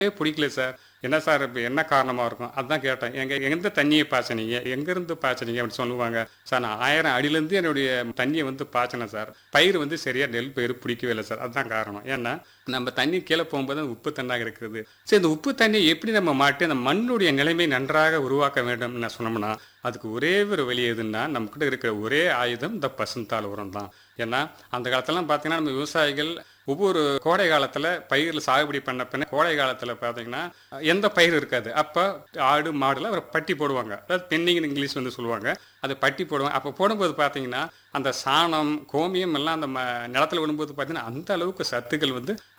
பிடிக்கல சார் என்ன சார் இப்போ என்ன காரணமாக இருக்கும் அதான் கேட்டேன் எங்க எந்த தண்ணியை பாய்ச்சனீங்க எங்கேருந்து பாய்ச்சனீங்க அப்படின்னு சொல்லுவாங்க சார் நான் ஆயிரம் அடியிலேருந்து என்னுடைய தண்ணியை வந்து பாய்ச்சினேன் சார் பயிர் வந்து சரியாக நெல் பயிர் பிடிக்கவே இல்லை சார் அதுதான் காரணம் ஏன்னா நம்ம தண்ணி கீழே போகும்போது அந்த உப்பு தண்ணாக இருக்குது சரி இந்த உப்பு தண்ணியை எப்படி நம்ம மாட்டி அந்த மண்ணுடைய நிலைமை நன்றாக உருவாக்க வேண்டும் நான் சொன்னோம்னா அதுக்கு ஒரே ஒரு வழி எதுன்னா நம்மக்கிட்ட இருக்கிற ஒரே ஆயுதம் இந்த பசுந்தாள் உரம் தான் ஏன்னா அந்த காலத்துலலாம் பார்த்தீங்கன்னா நம்ம விவசாயிகள் ஒவ்வொரு கோடை காலத்தில் பயிரில் சாகுபடி பண்ண பின்ன கோடை காலத்தில் பார்த்தீங்கன்னா எந்த பயிர் இருக்காது அப்போ ஆடு மாடுல ஒரு பட்டி போடுவாங்க அதாவது பெண்ணிங் இங்கிலீஷ் வந்து சொல்லுவாங்க அதை பட்டி போடுவாங்க அப்போ போடும்போது பார்த்தீங்கன்னா அந்த சாணம் கோமியம் எல்லாம் அந்த ம நிலத்தில் விடும்போது பார்த்தீங்கன்னா அந்த அளவுக்கு சத்துக்கள் வந்து